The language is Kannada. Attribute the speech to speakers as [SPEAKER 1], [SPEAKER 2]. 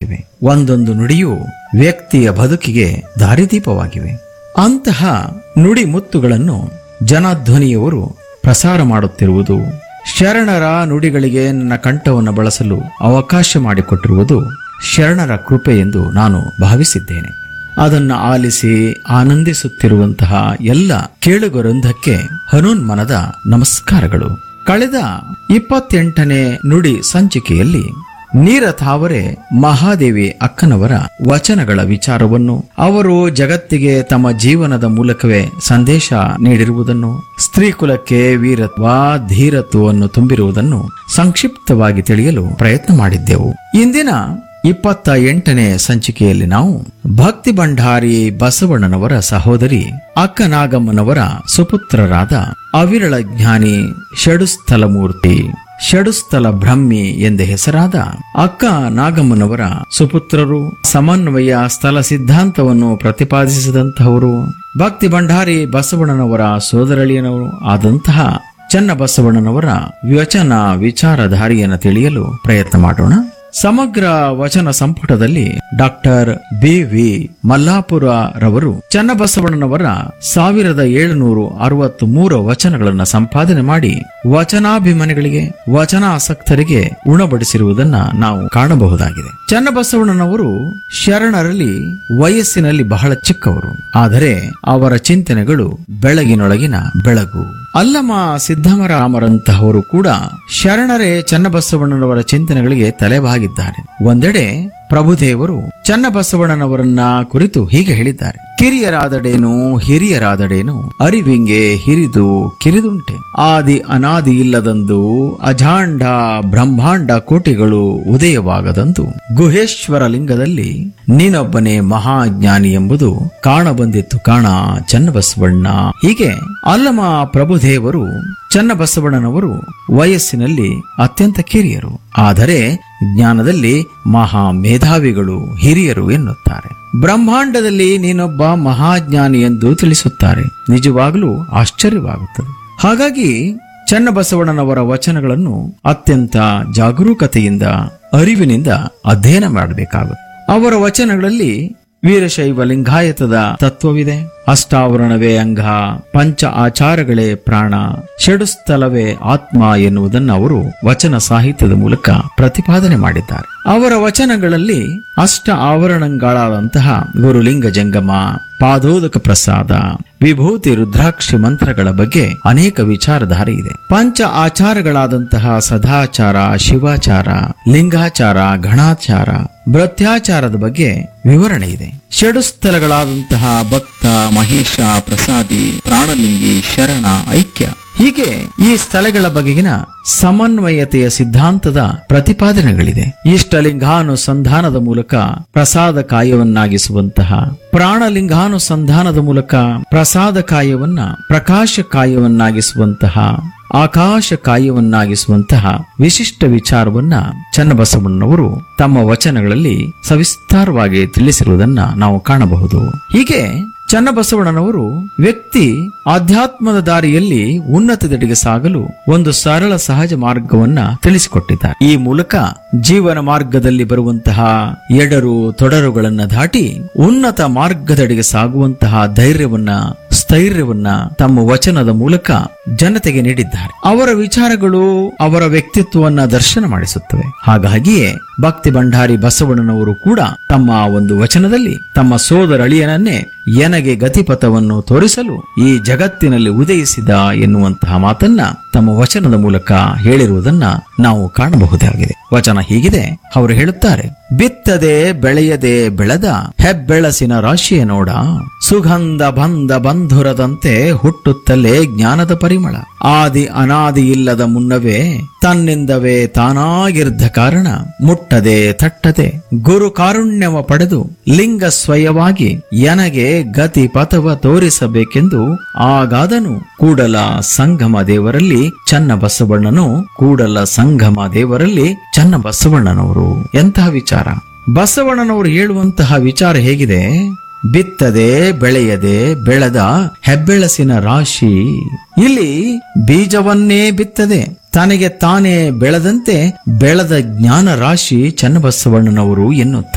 [SPEAKER 1] ಮುತ್ತುಗಳಾಗಿವೆ ಒಂದೊಂದು ನುಡಿಯು ವ್ಯಕ್ತಿಯ ಬದುಕಿಗೆ ದಾರಿದೀಪವಾಗಿವೆ ಅಂತಹ ನುಡಿ ಮುತ್ತುಗಳನ್ನು ಜನಧ್ವನಿಯವರು ಪ್ರಸಾರ ಮಾಡುತ್ತಿರುವುದು ಶರಣರ ನುಡಿಗಳಿಗೆ ನನ್ನ ಕಂಠವನ್ನು ಬಳಸಲು ಅವಕಾಶ ಮಾಡಿಕೊಟ್ಟಿರುವುದು ಶರಣರ ಕೃಪೆ ಎಂದು ನಾನು ಭಾವಿಸಿದ್ದೇನೆ ಅದನ್ನು ಆಲಿಸಿ ಆನಂದಿಸುತ್ತಿರುವಂತಹ ಎಲ್ಲ ಕೇಳುಗರೊಂದಕ್ಕೆ ಹನುನ್ಮನದ ನಮಸ್ಕಾರಗಳು ಕಳೆದ ಇಪ್ಪತ್ತೆಂಟನೇ ನುಡಿ ಸಂಚಿಕೆಯಲ್ಲಿ ನೀರ ತಾವರೆ ಮಹಾದೇವಿ ಅಕ್ಕನವರ ವಚನಗಳ ವಿಚಾರವನ್ನು ಅವರು ಜಗತ್ತಿಗೆ ತಮ್ಮ ಜೀವನದ ಮೂಲಕವೇ ಸಂದೇಶ ನೀಡಿರುವುದನ್ನು ಸ್ತ್ರೀ ಕುಲಕ್ಕೆ ವೀರತ್ವ ಧೀರತ್ವವನ್ನು ತುಂಬಿರುವುದನ್ನು ಸಂಕ್ಷಿಪ್ತವಾಗಿ ತಿಳಿಯಲು ಪ್ರಯತ್ನ ಮಾಡಿದ್ದೆವು ಇಂದಿನ ಇಪ್ಪತ್ತ ಎಂಟನೇ ಸಂಚಿಕೆಯಲ್ಲಿ ನಾವು ಭಕ್ತಿ ಭಂಡಾರಿ ಬಸವಣ್ಣನವರ ಸಹೋದರಿ ಅಕ್ಕನಾಗಮ್ಮನವರ ಸುಪುತ್ರರಾದ ಅವಿರಳ ಜ್ಞಾನಿ ಷಡುಸ್ಥಲಮೂರ್ತಿ ಷಡುಸ್ಥಲ ಬ್ರಹ್ಮಿ ಎಂದ ಹೆಸರಾದ ಅಕ್ಕ ನಾಗಮ್ಮನವರ ಸುಪುತ್ರರು ಸಮನ್ವಯ ಸ್ಥಳ ಸಿದ್ಧಾಂತವನ್ನು ಪ್ರತಿಪಾದಿಸಿದಂತಹವರು ಭಕ್ತಿ ಭಂಡಾರಿ ಬಸವಣ್ಣನವರ ಸೋದರಳಿಯನವರು ಆದಂತಹ ಚನ್ನಬಸವಣ್ಣನವರ ವಚನ ವಿಚಾರಧಾರಿಯನ್ನು ತಿಳಿಯಲು ಪ್ರಯತ್ನ ಮಾಡೋಣ ಸಮಗ್ರ ವಚನ ಸಂಪುಟದಲ್ಲಿ ಡಾಕ್ಟರ್ ಬಿ ವಿ ಮಲ್ಲಾಪುರ ರವರು ಚನ್ನಬಸವಣ್ಣನವರ ಸಾವಿರದ ಏಳುನೂರು ಅರವತ್ತು ಮೂರು ವಚನಗಳನ್ನು ಸಂಪಾದನೆ ಮಾಡಿ ವಚನಾಭಿಮಾನಿಗಳಿಗೆ ವಚನಾಸಕ್ತರಿಗೆ ಉಣಬಡಿಸಿರುವುದನ್ನ ನಾವು ಕಾಣಬಹುದಾಗಿದೆ ಚನ್ನಬಸವಣ್ಣನವರು ಶರಣರಲ್ಲಿ ವಯಸ್ಸಿನಲ್ಲಿ ಬಹಳ ಚಿಕ್ಕವರು ಆದರೆ ಅವರ ಚಿಂತನೆಗಳು ಬೆಳಗಿನೊಳಗಿನ ಬೆಳಗು ಅಲ್ಲಮ ಸಿದ್ದಮರಾಮರಂತಹವರು ಕೂಡ ಶರಣರೇ ಚನ್ನಬಸವಣ್ಣನವರ ಚಿಂತನೆಗಳಿಗೆ ತಲೆಬಾಗಿದ್ದಾರೆ ಒಂದೆಡೆ ಪ್ರಭುದೇವರು ಚನ್ನಬಸವಣ್ಣನವರನ್ನ ಕುರಿತು ಹೀಗೆ ಹೇಳಿದ್ದಾರೆ ಕಿರಿಯರಾದಡೇನು ಹಿರಿಯರಾದಡೇನು ಅರಿವಿಂಗೆ ಹಿರಿದು ಕಿರಿದುಂಟೆ ಆದಿ ಅನಾದಿ ಇಲ್ಲದಂದು ಅಜಾಂಡ ಬ್ರಹ್ಮಾಂಡ ಕೋಟಿಗಳು ಉದಯವಾಗದಂದು ಗುಹೇಶ್ವರ ಲಿಂಗದಲ್ಲಿ ನೀನೊಬ್ಬನೇ ಮಹಾಜ್ಞಾನಿ ಎಂಬುದು ಕಾಣಬಂದಿತ್ತು ಕಾಣ ಚನ್ನಬಸವಣ್ಣ ಹೀಗೆ ಅಲ್ಲಮ ಪ್ರಭುದೇವರು ಚನ್ನಬಸವಣ್ಣನವರು ವಯಸ್ಸಿನಲ್ಲಿ ಅತ್ಯಂತ ಕಿರಿಯರು ಆದರೆ ಜ್ಞಾನದಲ್ಲಿ ಮಹಾ ಮೇಧಾವಿಗಳು ಹಿರಿಯರು ಎನ್ನುತ್ತಾರೆ ಬ್ರಹ್ಮಾಂಡದಲ್ಲಿ ನೀನೊಬ್ಬ ಮಹಾಜ್ಞಾನಿ ಎಂದು ತಿಳಿಸುತ್ತಾರೆ ನಿಜವಾಗಲೂ ಆಶ್ಚರ್ಯವಾಗುತ್ತದೆ ಹಾಗಾಗಿ ಚನ್ನಬಸವಣ್ಣನವರ ವಚನಗಳನ್ನು ಅತ್ಯಂತ ಜಾಗರೂಕತೆಯಿಂದ ಅರಿವಿನಿಂದ ಅಧ್ಯಯನ ಮಾಡಬೇಕಾಗುತ್ತೆ ಅವರ ವಚನಗಳಲ್ಲಿ ವೀರಶೈವ ಲಿಂಗಾಯತದ ತತ್ವವಿದೆ ಅಷ್ಟಾವರಣವೇ ಅಂಗ ಪಂಚ ಆಚಾರಗಳೇ ಪ್ರಾಣ ಷಡುಸ್ಥಲವೇ ಆತ್ಮ ಎನ್ನುವುದನ್ನು ಅವರು ವಚನ ಸಾಹಿತ್ಯದ ಮೂಲಕ ಪ್ರತಿಪಾದನೆ ಮಾಡಿದ್ದಾರೆ ಅವರ ವಚನಗಳಲ್ಲಿ ಅಷ್ಟ ಆವರಣಗಳಾದಂತಹ ಗುರುಲಿಂಗ ಜಂಗಮ ಪಾದೋದಕ ಪ್ರಸಾದ ವಿಭೂತಿ ರುದ್ರಾಕ್ಷಿ ಮಂತ್ರಗಳ ಬಗ್ಗೆ ಅನೇಕ ವಿಚಾರಧಾರೆ ಇದೆ ಪಂಚ ಆಚಾರಗಳಾದಂತಹ ಸದಾಚಾರ ಶಿವಾಚಾರ ಲಿಂಗಾಚಾರ ಗಣಾಚಾರ ಭೃತ್ಯಾಚಾರದ ಬಗ್ಗೆ ವಿವರಣೆ ಇದೆ ಷಡುಸ್ಥಲಗಳಾದಂತಹ ಭಕ್ತ ಮಹೇಶ ಪ್ರಸಾದಿ ಪ್ರಾಣಲಿಂಗಿ ಶರಣ ಐಕ್ಯ ಹೀಗೆ ಈ ಸ್ಥಳಗಳ ಬಗೆಗಿನ ಸಮನ್ವಯತೆಯ ಸಿದ್ಧಾಂತದ ಪ್ರತಿಪಾದನೆಗಳಿದೆ ಇಷ್ಟಲಿಂಗಾನುಸಂಧಾನದ ಮೂಲಕ ಪ್ರಸಾದ ಕಾಯವನ್ನಾಗಿಸುವಂತಹ ಪ್ರಾಣಲಿಂಗಾನುಸಂಧಾನದ ಮೂಲಕ ಪ್ರಸಾದ ಕಾಯವನ್ನ ಪ್ರಕಾಶ ಕಾಯವನ್ನಾಗಿಸುವಂತಹ ಆಕಾಶ ಕಾಯವನ್ನಾಗಿಸುವಂತಹ ವಿಶಿಷ್ಟ ವಿಚಾರವನ್ನ ಚನ್ನಬಸವಣ್ಣನವರು ತಮ್ಮ ವಚನಗಳಲ್ಲಿ ಸವಿಸ್ತಾರವಾಗಿ ತಿಳಿಸಿರುವುದನ್ನ ನಾವು ಕಾಣಬಹುದು ಹೀಗೆ ಚನ್ನಬಸವಣ್ಣನವರು ವ್ಯಕ್ತಿ ಆಧ್ಯಾತ್ಮದ ದಾರಿಯಲ್ಲಿ ಉನ್ನತದೆಡೆಗೆ ಸಾಗಲು ಒಂದು ಸರಳ ಸಹಜ ಮಾರ್ಗವನ್ನ ತಿಳಿಸಿಕೊಟ್ಟಿದ್ದಾರೆ ಈ ಮೂಲಕ ಜೀವನ ಮಾರ್ಗದಲ್ಲಿ ಬರುವಂತಹ ಎಡರು ತೊಡರುಗಳನ್ನ ದಾಟಿ ಉನ್ನತ ಮಾರ್ಗದೆಡೆಗೆ ಸಾಗುವಂತಹ ಧೈರ್ಯವನ್ನ ಸ್ಥೈರ್ಯವನ್ನ ತಮ್ಮ ವಚನದ ಮೂಲಕ ಜನತೆಗೆ ನೀಡಿದ್ದಾರೆ ಅವರ ವಿಚಾರಗಳು ಅವರ ವ್ಯಕ್ತಿತ್ವವನ್ನ ದರ್ಶನ ಮಾಡಿಸುತ್ತವೆ ಹಾಗಾಗಿಯೇ ಭಕ್ತಿ ಭಂಡಾರಿ ಬಸವಣ್ಣನವರು ಕೂಡ ತಮ್ಮ ಒಂದು ವಚನದಲ್ಲಿ ತಮ್ಮ ಸೋದರಳಿಯನನ್ನೇ ಎನಗೆ ಗತಿಪಥವನ್ನು ತೋರಿಸಲು ಈ ಜಗತ್ತಿನಲ್ಲಿ ಉದಯಿಸಿದ ಎನ್ನುವಂತಹ ಮಾತನ್ನ ತಮ್ಮ ವಚನದ ಮೂಲಕ ಹೇಳಿರುವುದನ್ನ ನಾವು ಕಾಣಬಹುದಾಗಿದೆ ವಚನ ಹೀಗಿದೆ ಅವರು ಹೇಳುತ್ತಾರೆ ಬಿತ್ತದೆ ಬೆಳೆಯದೆ ಬೆಳೆದ ಹೆಬ್ಬೆಳಸಿನ ರಾಶಿಯ ನೋಡ ಸುಗಂಧ ಬಂಧ ಬಂಧುರದಂತೆ ಹುಟ್ಟುತ್ತಲೇ ಜ್ಞಾನದ ಪರಿಮಳ ಆದಿ ಅನಾದಿ ಇಲ್ಲದ ಮುನ್ನವೇ ತನ್ನಿಂದವೇ ತಾನಾಗಿರ್ದ ಕಾರಣ ಮುಟ್ಟದೆ ತಟ್ಟದೆ ಗುರು ಕಾರುಣ್ಯವ ಪಡೆದು ಲಿಂಗ ಸ್ವಯವಾಗಿ ಎನಗೆ ಗತಿ ಪಥವ ತೋರಿಸಬೇಕೆಂದು ಆಗಾದನು ಕೂಡಲ ಸಂಗಮ ದೇವರಲ್ಲಿ ಚನ್ನ ಬಸವಣ್ಣನು ಕೂಡಲ ಸಂಗಮ ದೇವರಲ್ಲಿ ಚನ್ನ ಬಸವಣ್ಣನವರು ಎಂತಹ ವಿಚಾರ ಬಸವಣ್ಣನವರು ಹೇಳುವಂತಹ ವಿಚಾರ ಹೇಗಿದೆ ಬಿತ್ತದೆ ಬೆಳೆಯದೆ ಬೆಳೆದ ಹೆಬ್ಬೆಳಸಿನ ರಾಶಿ ಇಲ್ಲಿ ಬೀಜವನ್ನೇ ಬಿತ್ತದೆ ತನಗೆ ತಾನೇ ಬೆಳೆದಂತೆ ಬೆಳೆದ ಜ್ಞಾನ ರಾಶಿ ಚನ್ನಬಸವಣ್ಣನವರು ಎನ್ನುತ್ತಾರೆ